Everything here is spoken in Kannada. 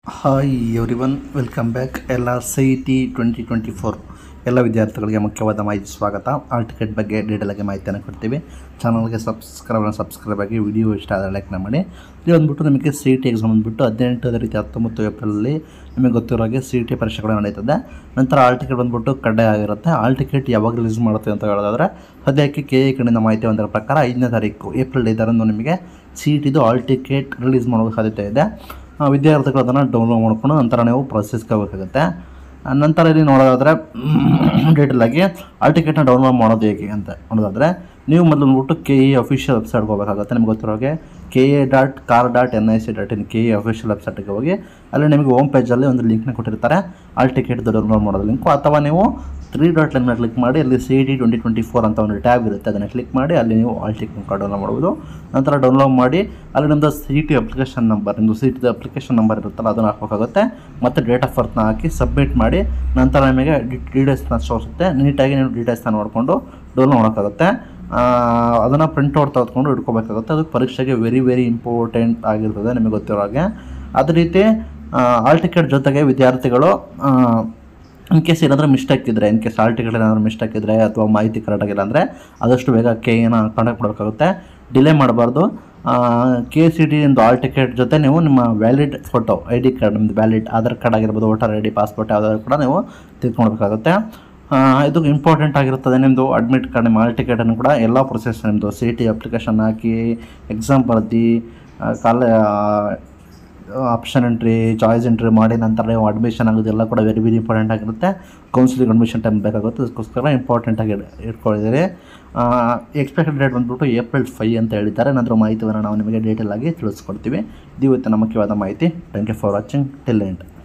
hi everyone welcome back ಎಲ್ಲ C T twenty twenty four ಎಲ್ಲ ವಿದ್ಯಾರ್ಥಿಗಳಿಗೆ ಮುಖ್ಯವಾದ ಮಾಹಿತಿ ಸ್ವಾಗತ ಆಲ್ ಟಿಕೆಟ್ ಬಗ್ಗೆ ಡೀಟೇಲ್ ಆಗಿ ಮಾಹಿತಿಯನ್ನು ಕೊಡ್ತೀವಿ ಚಾನಲ್ಗೆ ಸಬ್ಸ್ಕ್ರೈಬ್ ಸಬ್ಸ್ಕ್ರೈಬ್ ಆಗಿ ವಿಡಿಯೋ ಇಷ್ಟ ಆದರೆ ಲೈಕ್ನ ಮಾಡಿ ಇದು ಬಂದ್ಬಿಟ್ಟು ನಿಮಗೆ ಸಿ ಟಿ ಎಕ್ಸಾಮ್ ಬಂದ್ಬಿಟ್ಟು ಹದಿನೆಂಟು ರೀತಿ ಹತ್ತೊಂಬತ್ತು ಏಪ್ರಿಲಲ್ಲಿ ನಿಮಗೆ ಗೊತ್ತಿರೋ ಹಾಗೆ ಸಿ ಟಿ ಪರೀಕ್ಷೆಗಳು ನಡೀತದೆ ನಂತರ ಆಲ್ ಟಿಕೆಟ್ ಬಂದ್ಬಿಟ್ಟು ಕಡ್ಡಾಯ ಆಗಿರುತ್ತೆ ಆಲ್ ಟಿಕೆಟ್ ಯಾವಾಗ ರಿಲೀಸ್ ಮಾಡುತ್ತೆ ಅಂತ ಹೇಳೋದಾದ್ರೆ ಸದ್ಯಕ್ಕೆ ಕೆ ಎ ಕಡೆಯಿಂದ ಮಾಹಿತಿ ಬಂದಿರೋ ಪ್ರಕಾರ ಐದನೇ ತಾರೀಕು ಏಪ್ರಿಲ್ ಐದರಂದು ನಿಮಗೆ ಸಿ ಟಿದು ಆಲ್ ಟಿಕೆಟ್ ರಿಲೀಸ್ ಮಾಡೋ ಸಾಧ್ಯತೆ ಇದೆ ಆ, ವಿದ್ಯಾರ್ಥಿಗಳು ಅದನ್ನು ಡೌನ್ಲೋಡ್ ಮಾಡ್ಕೊಂಡು ನಂತರ ನೀವು ಪ್ರೊಸೆಸ್ಗೆ ಹೋಗಬೇಕಾಗುತ್ತೆ ಆ, ನಂತರ ಇಲ್ಲಿ ನೋಡೋದಾದರೆ ಡೀಟೇಲ್ ಆಗಿ ಆಲ್ ಟಿಕೆಟ್ನ ಡೌನ್ಲೋಡ್ ಮಾಡೋದು ಹೇಗೆ ಅಂತ ನೋಡೋದಾದರೆ ನೀವು ಮೊದಲು ನೋಡ್ಬಿಟ್ಟು ಕೆ ಇ ಅಫಿಷಿಯಲ್ ವೆಬ್ಸೈಟ್ಗೆ ಹೋಗಬೇಕಾಗುತ್ತೆ ನಿಮ್ಗೆ ಗೊತ್ತಿರೋ ಹಾಗೆ K A dot kar dot N I C dot in K A official ವೆಬ್ಸೈಟ್ಗೆ ಹೋಗಿ ಅಲ್ಲಿ ನಿಮಗೆ ಹೋಮ್ ಪೇಜಲ್ಲಿ ಒಂದು ಲಿಂಕ್ನ ಕೊಟ್ಟಿರ್ತಾರೆ ಆಲ್ ಟಿಕೆಟ್ ಡೌನ್ಲೋಡ್ ಮಾಡೋದು ಲಿಂಕು ಅಥವಾ ನೀವು ತ್ರೀ ಡಾಟ್ ಲೈನ್ನ ಕ್ಲಿಕ್ ಮಾಡಿ ಅಲ್ಲಿ C D twenty twenty four ಅಂತ ಒಂದು ಟ್ಯಾಬ್ ಇರುತ್ತೆ ಅದನ್ನು ಕ್ಲಿಕ್ ಮಾಡಿ ಅಲ್ಲಿ ನೀವು ಆಲ್ ಟಿಕೆಟ್ ಡೌನ್ಲೋಡ್ ಮಾಡ್ಬೋದು ನಂತರ ಡೌನ್ಲೋಡ್ ಮಾಡಿ ಅಲ್ಲಿ ನಿಮ್ಮದು ಸಿ ಟಿ ಅಪ್ಲಿಕೇಶನ್ ನಂಬರ್ ನಿಮ್ಮದು ಸಿ ಟಿದ ಅಪ್ಲಿಕೇಶನ್ ನಂಬರ್ ಇರುತ್ತಲ್ಲ ಅದನ್ನು ಹಾಕಬೇಕಾಗುತ್ತೆ ಮತ್ತು ಡೇಟ್ ಆಫ್ ಬರ್ತ್ನ ಹಾಕಿ ಸಬ್ಮಿಟ್ ಮಾಡಿ ನಂತರ ನಿಮಗೆ ಡೀಟೇಲ್ಸ್ನ ತೋರಿಸುತ್ತೆ ನೀಟಾಗಿ ನೀವು ಡೀಟೇಲ್ಸ್ನ ನೋಡಿಕೊಂಡು ಡೌನ್ಲೋಡ್ ಮಾಡೋಕ್ಕಾಗುತ್ತೆ ಅದನ್ನು ಪ್ರಿಂಟ್ಔಟ್ ತೆಗೆದುಕೊಂಡು ಇಟ್ಕೋಬೇಕಾಗುತ್ತೆ ಅದು ಪರೀಕ್ಷೆಗೆ ವೆರಿ ವೆರಿ ಇಂಪಾರ್ಟೆಂಟ್ ಆಗಿರ್ತದೆ ನಿಮಗೆ ಗೊತ್ತಿರೋ ಹಾಗೆ ಅದೇ ರೀತಿ ಆಲ್ ಟಿಕೆಟ್ ಜೊತೆಗೆ ವಿದ್ಯಾರ್ಥಿಗಳು ಇನ್ ಕೇಸ್ ಏನಾದರೂ ಮಿಸ್ಟೇಕ್ ಇದ್ದರೆ ಇನ್ ಕೇಸ್ ಆಲ್ ಟಿಕೆಟ್ ಏನಾದರೂ ಮಿಸ್ಟೇಕ್ ಇದ್ದರೆ ಅಥವಾ ಮಾಹಿತಿ ಕರೆಕ್ಟಾಗಿಲ್ಲ ಅಂದರೆ ಆದಷ್ಟು ಬೇಗ ಕೆ ಎನ ಕಾಂಟ್ಯಾಕ್ಟ್ ಮಾಡಬೇಕಾಗುತ್ತೆ ಡಿಲೇ ಮಾಡಬಾರ್ದು ಕೆ ಸಿ ಟಿ ಇಂದು ಆಲ್ ಟಿಕೆಟ್ ಜೊತೆ ನೀವು ನಿಮ್ಮ valid photo I D card ನಿಮ್ಮದು ವ್ಯಾಲಿಡ್ ಆಧಾರ್ ಕಾರ್ಡ್ ಆಗಿರ್ಬೋದು ವೋಟರ್ ಐ ಡಿ ಪಾಸ್ಪೋರ್ಟ್ ಯಾವುದಾದ್ರು ಕೂಡ ನೀವು ತೆಗೆದುಕೊಳ್ಬೇಕಾಗುತ್ತೆ ಆ, ಇದು ಇಂಪಾರ್ಟೆಂಟ್ ಆಗಿರ್ತದೆ ನಿಮ್ಮದು ಅಡ್ಮಿಟ್ ಕಾರ್ಡ್ ನಿಮ್ಮ ಆಲ್ ಟಿಕೆಟನ್ನು ಕೂಡ ಎಲ್ಲ ಪ್ರೊಸೆಸ್ ನಿಮ್ಮದು ಸಿ ಟಿ ಅಪ್ಲಿಕೇಶನ್ ಹಾಕಿ ಎಕ್ಸಾಮ್ ಬರೆದು ಕಾಲ ಆಪ್ಷನ್ ಎಂಟ್ರಿ ಚಾಯ್ಸ್ ಎಂಟ್ರಿ ಮಾಡಿ ನಂತರ ನೀವು ಅಡ್ಮಿಷನ್ ಆಗೋದೆಲ್ಲ ಕೂಡ ವೆರಿ ವೆರಿ ಇಂಪಾರ್ಟೆಂಟ್ ಆಗಿರುತ್ತೆ ಕೌನ್ಸಿಲಿಂಗ್ ಅಡ್ಮಿಷನ್ ಟೈಮ್ ಬೇಕಾಗುತ್ತೆ ಅದಕ್ಕೋಸ್ಕರ ಇಂಪಾರ್ಟೆಂಟ್ ಆಗಿ ಇಟ್ಕೊಂಡಿದ್ದೀರಿ ಎಕ್ಸ್ಪೆಕ್ಟೆಡ್ ಡೇಟ್ ಬಂದ್ಬಿಟ್ಟು ಏಪ್ರಿಲ್ ಫೈ ಅಂತ ಹೇಳಿದ್ದಾರೆ ನಂತರ ಮಾಹಿತಿಯನ್ನು ನಾವು ನಿಮಗೆ ಡೀಟೇಲ್ ಆಗಿ ತಿಳಿಸ್ಕೊಡ್ತೀವಿ ಇದು ಇವತ್ತಿನ ಮುಖ್ಯವಾದ ಮಾಹಿತಿ thank you for watching till end